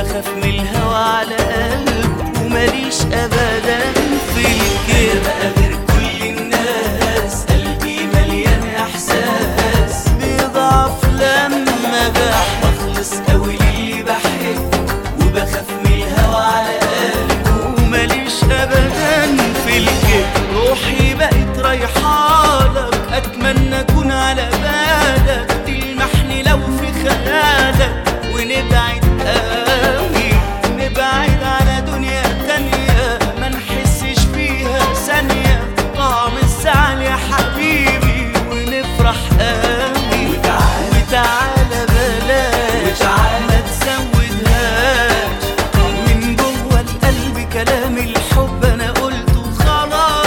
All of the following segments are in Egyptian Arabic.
وبخاف من الهوى على قلب ومليش ابدا في الكذب بقى غير كل الناس قلبي مليان احساس بيضعف لما بحب بخلص قوي للي بحب وبخاف من الهوى على قلبي ومليش ابدا في الكذب روحي بقت رايحالك اتمنى اكون على بالك تلمحني لو في خيالك ونبعد قوي نبعد على دنيا تانية ما نحسش فيها ثانية طعم الزعل يا حبيبي ونفرح قوي وتعالى بلاش ما تزودهاش من جوه القلب كلام الحب انا قلته خلاص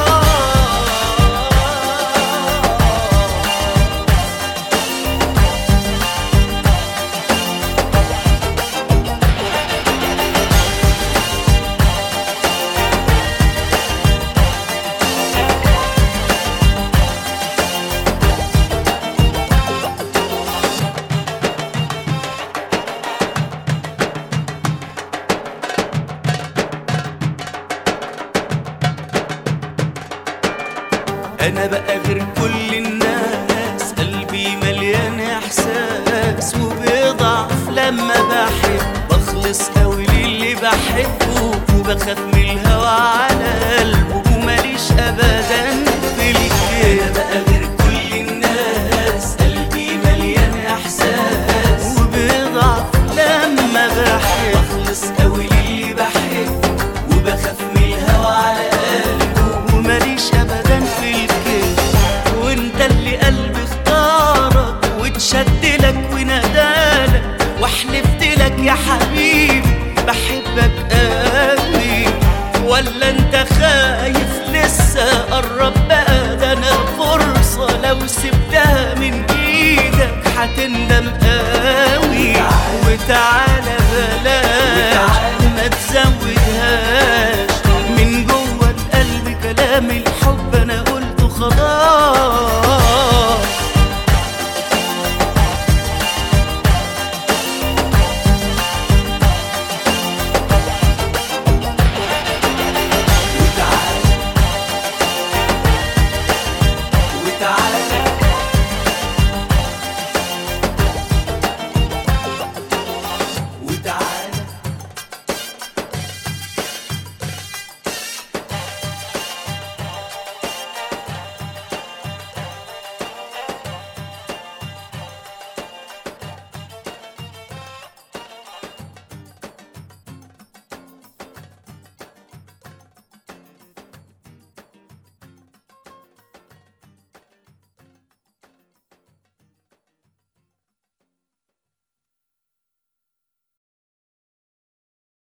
انا بقى غير كل الناس قلبي مليان احساس وبيضعف لما بحب بخلص قوي للي بحبه وبخاف من الهوى على قلبه وماليش ابدا في الكذب بقى غير كل الناس قلبي مليان احساس وبيضعف لما بحب بخلص قوي للي بحب وبخاف من الهوى على قلبه وماليش ابدا في الكذب وانت اللي قلبي اختارك واتشد لك ونادالك وحلفت لك يا حبيبي بحبك قوي ولا انت خايف لسه قرب بقى ده انا فرصة لو سبتها من ايدك هتندم قوي وتعالى بلاش ما تزودهاش من جوه القلب كلام الحب انا قلته خلاص